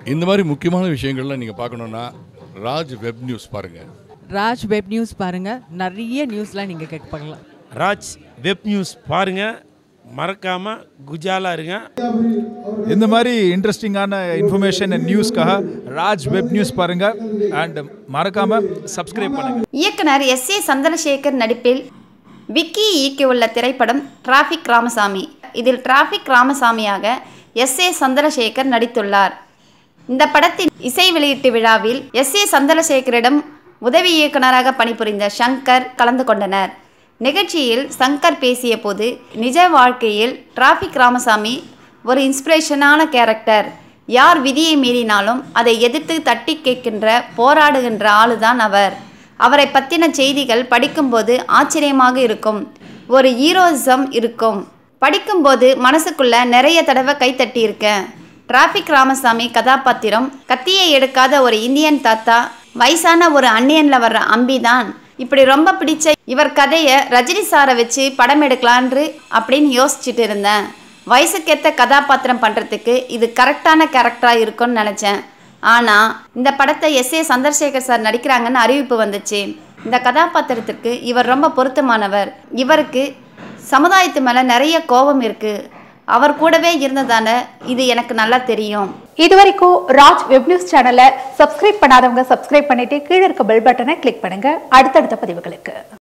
இந்த மாதிரி முக்கியமான விஷயங்கள்லாம் நீங்கள் பார்க்கணுன்னா ராஜ் வெப் நியூஸ் பாருங்கள் ராஜ் வெப் நியூஸ் பாருங்கள் நிறைய நியூஸ்லாம் நீங்கள் கேட்க பார்க்கலாம் ராஜ் வெப் நியூஸ் பாருங்கள் மறக்காமல் குஜாலாக இருங்க இந்த மாதிரி இன்ட்ரெஸ்டிங்கான இன்ஃபர்மேஷன் அண்ட் நியூஸ்க்காக ராஜ் வெப் நியூஸ் பாருங்கள் அண்ட் மறக்காமல் சப்ஸ்கிரைப் பண்ணுங்கள் இயக்குனர் எஸ் ஏ சந்திரசேகர் நடிப்பில் விக்கி இயக்கியுள்ள திரைப்படம் டிராஃபிக் ராமசாமி இதில் டிராஃபிக் ராமசாமியாக எஸ் ஏ சந்திரசேகர் நடித்துள்ளார் இந்த படத்தின் இசை வெளியீட்டு விழாவில் எஸ் ஏ சந்திரசேகரிடம் உதவி இயக்குனராக பணிபுரிந்த சங்கர் கலந்து கொண்டனர் நிகழ்ச்சியில் சங்கர் பேசிய போது நிஜ வாழ்க்கையில் டிராஃபிக் ராமசாமி ஒரு இன்ஸ்பிரேஷனான கேரக்டர் யார் விதியை மீறினாலும் அதை எதிர்த்து தட்டி கேட்கின்ற போராடுகின்ற ஆளுதான் அவர் அவரை பற்றின செய்திகள் படிக்கும்போது ஆச்சரியமாக இருக்கும் ஒரு ஹீரோயிசம் இருக்கும் படிக்கும்போது மனசுக்குள்ள நிறைய தடவை கைத்தட்டி இருக்கேன் டிராஃபிக் ராமசாமி கதாபாத்திரம் கத்தியை எடுக்காத ஒரு இந்தியன் தாத்தா வயசான ஒரு அன்னியன்ல வர்ற அம்பி தான் இப்படி ரொம்ப பிடிச்ச இவர் கதையை ரஜினி சாரை வச்சு படம் எடுக்கலான்று அப்படின்னு யோசிச்சுட்டு இருந்தேன் வயசுக்கேற்ற கதாபாத்திரம் பண்ணுறதுக்கு இது கரெக்டான கேரக்டராக இருக்கும்னு நினச்சேன் ஆனால் இந்த படத்தை எஸ் ஏ சந்திரசேகர் சார் நடிக்கிறாங்கன்னு அறிவிப்பு வந்துச்சு இந்த கதாபாத்திரத்திற்கு இவர் ரொம்ப பொருத்தமானவர் இவருக்கு சமுதாயத்து மேலே நிறைய கோபம் இருக்குது அவர் கூடவே இருந்ததால இது எனக்கு நல்லா தெரியும் இது வரைக்கும் ராஜ் வெப் நியூஸ் சேனலை சப்ஸ்கிரைப் பண்ணாதவங்க சப்ஸ்கிரைப் பண்ணிட்டு கீழே இருக்க பெல் பட்டனை கிளிக் பண்ணுங்க அடுத்தடுத்த பதிவுகளுக்கு